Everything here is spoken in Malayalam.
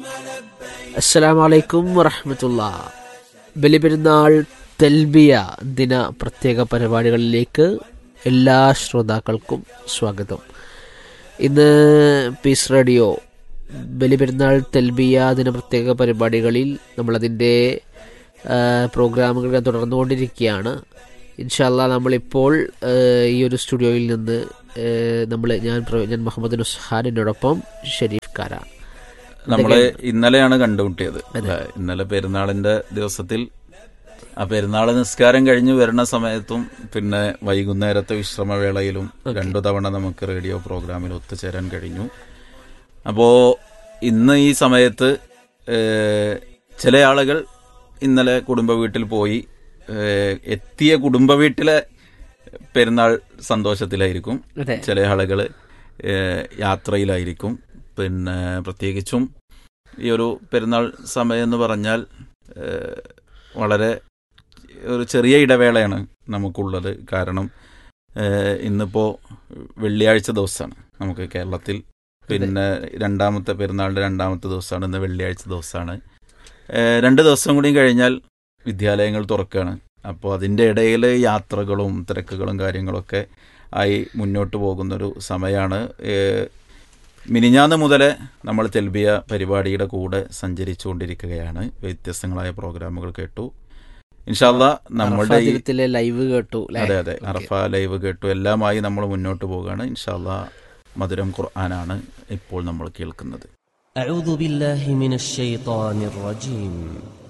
അസ്സലാമലൈക്കും വറഹമത്തുള്ള ബലിപെരുന്നാൾ തെൽബിയ ദിന പ്രത്യേക പരിപാടികളിലേക്ക് എല്ലാ ശ്രോതാക്കൾക്കും സ്വാഗതം ഇന്ന് പീസ് റേഡിയോ ബലിപെരുന്നാൾ തെൽബിയ ദിന പ്രത്യേക പരിപാടികളിൽ നമ്മളതിൻ്റെ ആ, പ്രോഗ്രാമുകൾ തുടർന്നുകൊണ്ടിരിക്കുകയാണ് ഇൻഷാല്ല നമ്മളിപ്പോൾ ആ, ഈ ഒരു സ്റ്റുഡിയോയിൽ നിന്ന് നമ്മൾ ഞാൻ പ്ര- ഞാൻ മുഹമ്മദ് നുസ്ഹാനിനോടൊപ്പം ഷെരീഫ് കാര നമ്മള് ഇന്നലെയാണ് കണ്ടുമുട്ടിയത് അല്ലേ? ഇന്നലെ പെരുന്നാളിന്റെ ദിവസത്തിൽ ആ പെരുന്നാൾ നിസ്കാരം കഴിഞ്ഞ് വരുന്ന സമയത്തും പിന്നെ വൈകുന്നേരത്തെ വിശ്രമവേളയിലും രണ്ടു തവണ നമുക്ക് റേഡിയോ പ്രോഗ്രാമിൽ ഒത്തുചേരാൻ കഴിഞ്ഞു അപ്പോ ഇന്ന് ഈ സമയത്ത് ഏഹ്, ചില ആളുകൾ ഇന്നലെ കുടുംബ വീട്ടിൽ പോയി ഏഹ്, എത്തിയ കുടുംബ വീട്ടിലെ പെരുന്നാൾ സന്തോഷത്തിലായിരിക്കും അതെ ചില ആളുകൾ യാത്രയിലായിരിക്കും പിന്നെ പ്രത്യേകിച്ചും ഈ ഒരു പെരുന്നാൾ സമയം എന്ന് പറഞ്ഞാൽ ഏഹ്, വളരെ ഒരു ചെറിയ ഇടവേളയാണ് നമുക്കുള്ളത് കാരണം ഏഹ്, ഇന്നിപ്പോ വെള്ളിയാഴ്ച ദിവസമാണ് നമുക്ക് കേരളത്തിൽ പിന്നെ രണ്ടാമത്തെ പെരുന്നാളിന്റെ രണ്ടാമത്തെ ദിവസമാണ് ഇന്ന് വെള്ളിയാഴ്ച ദിവസമാണ് ഏഹ്, രണ്ട് ദിവസം കൂടി കഴിഞ്ഞാൽ വിദ്യാലയങ്ങൾ തുറക്കുകയാണ് അപ്പോൾ അതിൻ്റെ ഇടയിൽ യാത്രകളും തിരക്കുകളും കാര്യങ്ങളൊക്കെ ആയി മുന്നോട്ട് പോകുന്നൊരു സമയമാണ് ഏഹ്, മിനിഞ്ഞാന്ന് മുതലേ നമ്മൾ തെൽബിയ പരിപാടിയുടെ കൂടെ സഞ്ചരിച്ചുകൊണ്ടിരിക്കുകയാണ് വ്യത്യസ്തങ്ങളായ പ്രോഗ്രാമുകൾ കേട്ടു ഇൻഷാല്ല നമ്മുടെ ഈ ദിനത്തിലെ ലൈവ് കേട്ടു അല്ലേ? അതെ അതെ അറഫ ലൈവ് കേട്ടു എല്ലാമായി നമ്മൾ മുന്നോട്ട് പോവുകയാണ് ഇൻഷാല്ല മധുരം ഖുർആനാണ് ഇപ്പോൾ നമ്മൾ കേൾക്കുന്നത് أعوذ بالله من الشيطان الرجيم